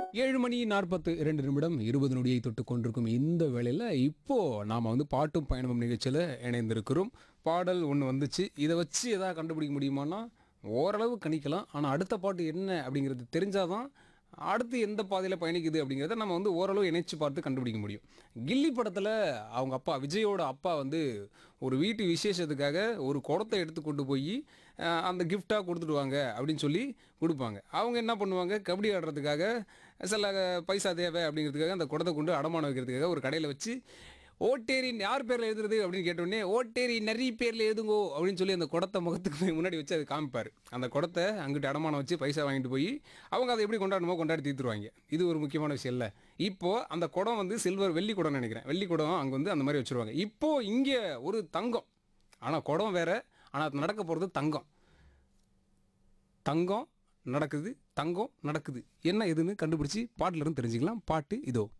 ஏழு மணி நாற்பத்து இரண்டு நிமிடம் இருபது நொடியை தொட்டு கொண்டிருக்கும் இந்த வேளையில் இப்போ நாம் வந்து பாட்டும் பயணமும் நிகழ்ச்சியில் இணைந்திருக்கிறோம் பாடல் ஒன்று வந்துச்சு இதை வச்சு எதாவது கண்டுபிடிக்க முடியுமான்னா ஓரளவு கணிக்கலாம் ஆனால் அடுத்த பாட்டு என்ன அப்படிங்கிறது தெரிஞ்சாதான் அடுத்து எந்த பாதையில் பயணிக்குது அப்படிங்கிறத நம்ம வந்து ஓரளவு இணைச்சு பார்த்து கண்டுபிடிக்க முடியும் கில்லி படத்தில் அவங்க அப்பா விஜயோட அப்பா வந்து ஒரு வீட்டு விசேஷத்துக்காக ஒரு குடத்தை எடுத்து கொண்டு போய் அஹ், அந்த கிஃப்டாக கொடுத்துடுவாங்க அப்படின்னு சொல்லி கொடுப்பாங்க அவங்க என்ன பண்ணுவாங்க கபடி ஆடுறதுக்காக சில பைசா தேவை அப்படிங்கிறதுக்காக அந்த குடத்தை கொண்டு அடமானம் வைக்கிறதுக்காக ஒரு கடையில் வச்சு ஓட்டேரி யார் பேரில் எழுதுறது அப்படின்னு கேட்டோடனே ஓட்டேரி நிறைய பேரில் எழுதுங்கோ அப்படின்னு சொல்லி அந்த குடத்தை முகத்துக்கு முன்னாடி வச்சு அதை காமிப்பார் அந்த குடத்தை அங்கிட்டு அடமானம் வச்சு பைசா வாங்கிட்டு போய் அவங்க அதை எப்படி கொண்டாடணுமோ கொண்டாடி தீர்த்துருவாங்க இது ஒரு முக்கியமான விஷயம் இல்லை இப்போது அந்த குடம் வந்து சில்வர் வெள்ளி குடம் நினைக்கிறேன் வெள்ளி குடம் அங்கே வந்து அந்த மாதிரி வச்சுருவாங்க இப்போது இங்கே ஒரு தங்கம் ஆனால் குடம் வேற ஆனால் நடக்க போகிறது தங்கம் தங்கம் நடக்குது தங்கம் நடக்குது என்ன எதுன்னு கண்டுபிடிச்சி பாட்டில் இருந்து தெரிஞ்சுக்கலாம் பாட்டு இதோ